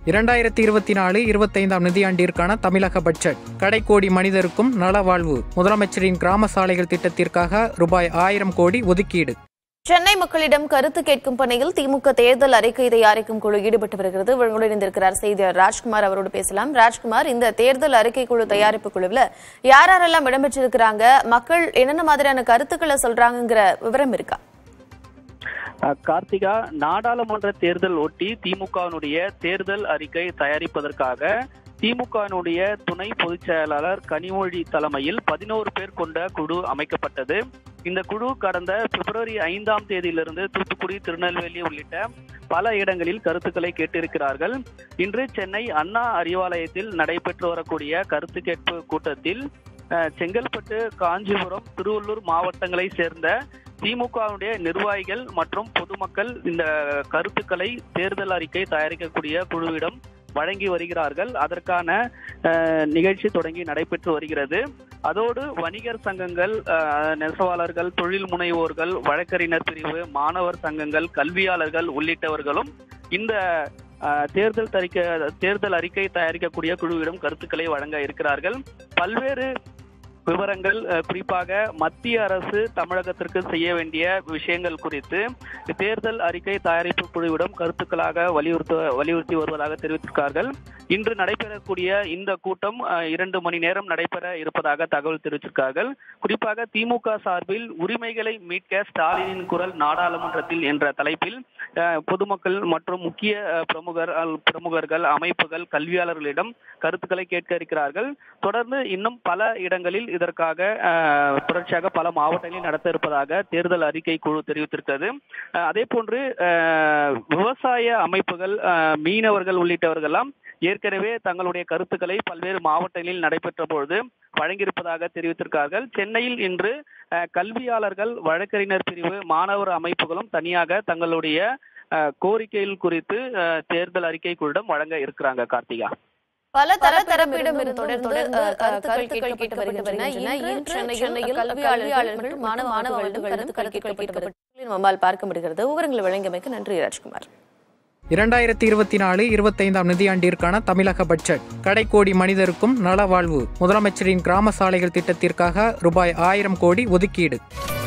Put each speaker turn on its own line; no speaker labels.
இரண்டாயிரத்தி இருபத்தி நாலு இருபத்தைந்தாம் நிதியாண்டிற்கான தமிழக பட்ஜெட் கடைக்கோடி மனிதருக்கும் நலவாழ்வு முதலமைச்சரின் கிராம சாலைகள் திட்டத்திற்காக ரூபாய் ஆயிரம் கோடி ஒதுக்கீடு
சென்னை மக்களிடம் கருத்து கேட்கும் பணியில் திமுக தேர்தல் அறிக்கை தயாரிக்கும் குழு ஈடுபட்டு வருகிறது உங்களுடன் இணைந்திருக்கிறார் செய்தியாளர் ராஜ்குமார் அவரோடு பேசலாம் ராஜ்குமார் இந்த தேர்தல் அறிக்கை குழு தயாரிப்பு குழுவில் யார் யாரெல்லாம் இடம்பெற்றிருக்கிறாங்க மக்கள் என்னென்ன மாதிரியான கருத்துக்களை சொல்றாங்கங்கிற விவரம் இருக்கா
அஹ் கார்த்திகா நாடாளுமன்ற தேர்தல் ஒட்டி திமுகவினுடைய தேர்தல் அறிக்கை தயாரிப்பதற்காக திமுகவினுடைய துணை பொதுச் செயலாளர் கனிமொழி தலைமையில் பதினோரு பேர் கொண்ட குழு அமைக்கப்பட்டது இந்த குழு கடந்த பிப்ரவரி ஐந்தாம் தேதியிலிருந்து தூத்துக்குடி திருநெல்வேலி உள்ளிட்ட பல இடங்களில் கருத்துக்களை கேட்டிருக்கிறார்கள் இன்று சென்னை அண்ணா அறிவாலயத்தில் நடைபெற்று வரக்கூடிய கருத்து கேட்பு கூட்டத்தில் அஹ், செங்கல்பட்டு காஞ்சிபுரம் திருவள்ளூர் மாவட்டங்களை சேர்ந்த திமுகவுடைய நிர்வாகிகள் மற்றும் பொதுமக்கள் இந்த கருத்துக்களை தேர்தல் அறிக்கை தயாரிக்கக்கூடிய குழுவிடம் வழங்கி வருகிறார்கள் அதற்கான அஹ், நிகழ்ச்சி தொடங்கி நடைபெற்று வருகிறது அதோடு வணிகர் சங்கங்கள் அஹ், நெசவாளர்கள் தொழில் முனைவோர்கள் வழக்கறிஞர் பிரிவு மாணவர் சங்கங்கள் கல்வியாளர்கள் உள்ளிட்டவர்களும் இந்த அஹ், தேர்தல் தரிக்க தேர்தல் அறிக்கை தயாரிக்கக்கூடிய குழுவிடம் கருத்துக்களை வழங்க இருக்கிறார்கள் பல்வேறு விவரங்கள் அஹ், குறிப்பாக மத்திய அரசு தமிழகத்திற்கு செய்ய வேண்டிய விஷயங்கள் குறித்து தேர்தல் அறிக்கை தயாரிப்பு குழுவிடம் கருத்துக்களாக வலியுறுத்த வலியுறுத்தி வருவதாக தெரிவித்திருக்கார்கள் இன்று நடைபெறக்கூடிய இந்த கூட்டம் அஹ், இரண்டு மணி நேரம் நடைபெற இருப்பதாக தகவல் தெரிவித்திருக்கார்கள் குறிப்பாக திமுக சார்பில் உரிமைகளை மீட்க ஸ்டாலினின் குரல் நாடாளுமன்றத்தில் என்ற தலைப்பில் அஹ், பொதுமக்கள் மற்றும் முக்கிய அஹ், பிரமுகர் அல்- பிரமுகர்கள் அமைப்புகள் கல்வியாளர்களிடம் கருத்துக்களை கேட்க இருக்கிறார்கள் தொடர்ந்து இன்னும் பல இடங்களில் இதற்காக அஹ், தொடர்ச்சியாக பல மாவட்டங்களில் நடத்த இருப்பதாக தேர்தல் அறிக்கை குழு தெரிவித்திருக்கிறது அஹ், அதே போன்று அஹ், விவசாய அமைப்புகள் அஹ், மீனவர்கள் உள்ளிட்டவர்கள்லாம் ஏற்கனவே தங்களுடைய கருத்துக்களை பல்வேறு மாவட்டங்களில் நடைபெற்ற பொழுது வழங்கியிருப்பதாக தெரிவித்திருக்கார்கள் சென்னையில் இன்று அஹ், கல்வியாளர்கள் வழக்கறிஞர் பிரிவு மாணவர் அமைப்புகளும் தனியாக தங்களுடைய அஹ், கோரிக்கைகள் குறித்து அஹ், தேர்தல் அறிக்கை குழுவிடம் வழங்க இருக்கிறாங்க கார்த்திகா
பல தரப்பிடம் தொடர்ந்து அஹ், கருத்துக்கள் கேட்கப்பட்டு வருகின்றன இன்று சென்னையில் கல்வியாளர்கள் மாணவ மாணவர்கள் கருத்துக்கள் கேட்கப்பட்டு வருகின்றன. நம்மால் பார்க்க முடிகிறது விவரங்களை வழங்கியமைக்கு நன்றி ராஜ்குமார்
இரண்டாயிரத்தி இருபத்தி நாலு இருபத்தைந்தாம் நிதியாண்டிற்கான தமிழக பட்ஜெட் கடைக்கோடி மனிதருக்கும் நலவாழ்வு முதலமைச்சரின் கிராம சாலைகள் திட்டத்திற்காக ரூபாய் ஆயிரம் கோடி ஒதுக்கீடு